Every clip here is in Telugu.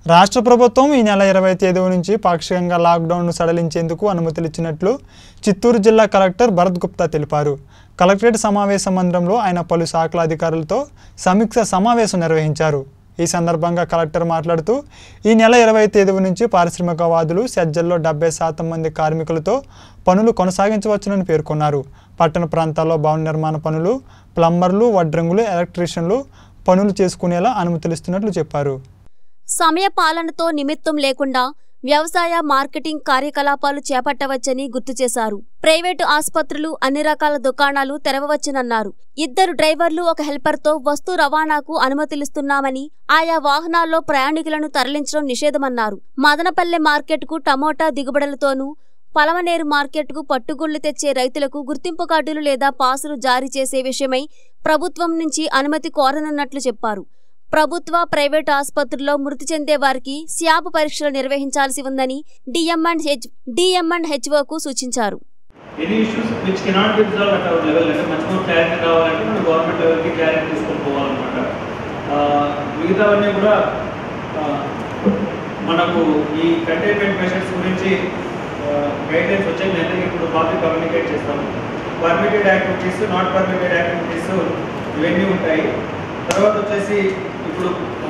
రాష్ట్ర ప్రభుత్వం ఈ నెల ఇరవై తేదీ నుంచి పాక్షికంగా లాక్డౌన్ను సడలించేందుకు అనుమతులు ఇచ్చినట్లు చిత్తూరు జిల్లా కలెక్టర్ భరత్ గుప్తా తెలిపారు కలెక్టరేట్ సమావేశ మందిరంలో ఆయన పలు శాఖల అధికారులతో సమీక్ష సమావేశం నిర్వహించారు ఈ సందర్భంగా కలెక్టర్ మాట్లాడుతూ ఈ నెల ఇరవై తేదీ నుంచి పారిశ్రామికవాదులు సెజ్జల్లో డెబ్బై శాతం మంది కార్మికులతో పనులు కొనసాగించవచ్చునని పేర్కొన్నారు పట్టణ ప్రాంతాల్లో భవన నిర్మాణ పనులు ప్లంబర్లు వడ్రంగులు ఎలక్ట్రీషియన్లు పనులు చేసుకునేలా అనుమతులు ఇస్తున్నట్లు చెప్పారు సమయ పాలనతో నిమిత్తం లేకుండా వ్యవసాయ మార్కెటింగ్ కార్యకలాపాలు చేపట్టవచ్చని గుర్తు చేశారు ప్రైవేటు ఆసుపత్రులు అన్ని రకాల దుకాణాలు తెరవవచ్చునన్నారు ఇద్దరు డ్రైవర్లు ఒక హెల్పర్తో వస్తు రవాణాకు అనుమతులిస్తున్నామని ఆయా వాహనాల్లో ప్రయాణికులను తరలించడం నిషేధమన్నారు మదనపల్లె మార్కెట్కు టమోటా దిగుబడులతోనూ పలమనేరు మార్కెట్కు పట్టుగుళ్లు తెచ్చే రైతులకు గుర్తింపు కార్డులు లేదా పాసులు జారీ చేసే విషయమై ప్రభుత్వం నుంచి అనుమతి కోరనున్నట్లు చెప్పారు ప్రభుత్వ ప్రైవేటు ఆసుపత్రుల్లో మృతి చెందే వారికి స్యాబ్ పరీక్షలు నిర్వహించాల్సి ఉందని DM and H DM and హెచ్ఓకు సూచించారు any issues which cannot be resolve at our level అంటే మంచి మోర్ క్లారిటీ కావాలంటే మనం గవర్నమెంట్ లెవెల్కి క్లారిటీ తీసుకొని పోవాలన్నమాట ఆ, మిగతావన్నీ కూడా ఆ, మనకు ఈ కంటైన్మెంట్ మెషర్స్ గురించి గైడ్లైన్స్ వచ్చాయి నేను అందరికీ ఇప్పుడు పబ్లిక్ కమ్యూనికేట్ చేస్తాము permitted activities not permitted activities ఇవన్నీ ఉంటాయి తర్వాత వచ్చేసి ఇప్పుడు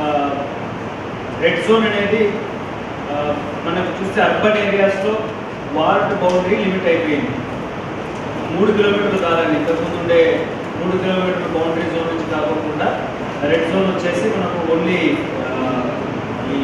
రెడ్ జోన్ అనేది ఆ, మనకు చూస్తే అర్బన్ ఏరియాస్లో వార్డ్ బౌండరీ లిమిట్ అయిపోయింది మూడు కిలోమీటర్లు కాదండి ఇంతకుముందు ఉండే మూడు కిలోమీటర్ల బౌండరీ జోన్ నుంచి కాకుండా రెడ్ జోన్ వచ్చేసి మనకు ఓన్లీ ఈ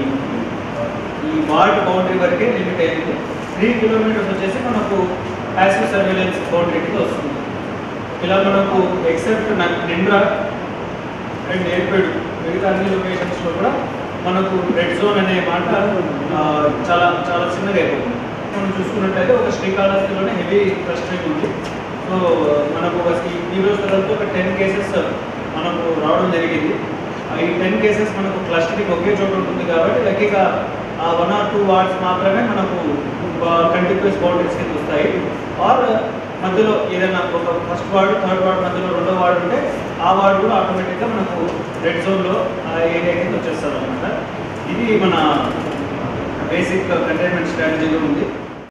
ఈ వార్డ్ బౌండరీ వరకే లిమిట్ అయింది త్రీ కిలోమీటర్స్ వచ్చేసి మనకు ప్యాసివ్ సర్వేలెన్స్ బౌండరీకి వస్తుంది ఇలా మనకు ఎక్సెప్ట్ నిండ్రా అండ్ ఏర్పేడు మిగతా అన్ని లొకేషన్స్లో కూడా మనకు రెడ్ జోన్ అనే మాట ఆ, చాలా చాలా చిన్నగా అయిపోతుంది మనం చూసుకున్నట్లయితే ఒక శ్రీకాళహస్తిలోనే హెవీ క్లస్టరింగ్ ఉంది సో మనకు ఒక ఈ- ఈ రోజు తర్వాత ఒక టెన్ కేసెస్ మనకు రావడం జరిగింది ఆ, ఈ టెన్ కేసెస్ మనకు క్లస్టరింగ్ ఒకే చోట ఉంటుంది కాబట్టి లక్కీగా ఆ వన్ ఆర్ టూ వార్డ్స్ మాత్రమే మనకు కంటిన్యూస్ బౌండరీస్ కింద వస్తాయి ఆర్ మధ్యలో ఏదైనా ఒక ఫస్ట్ వార్డు థర్డ్ వార్డు మధ్యలో రెండో వార్డు ఉంటే ఆ వార్డు కూడా ఆటోమేటిక్గా మనకు రెడ్ జోన్లో ఆ ఏరియా కింద వచ్చేస్తారు అనమాట ఇది మన బేసిక్ కంటైన్మెంట్ స్ట్రాటజీలో ఉంది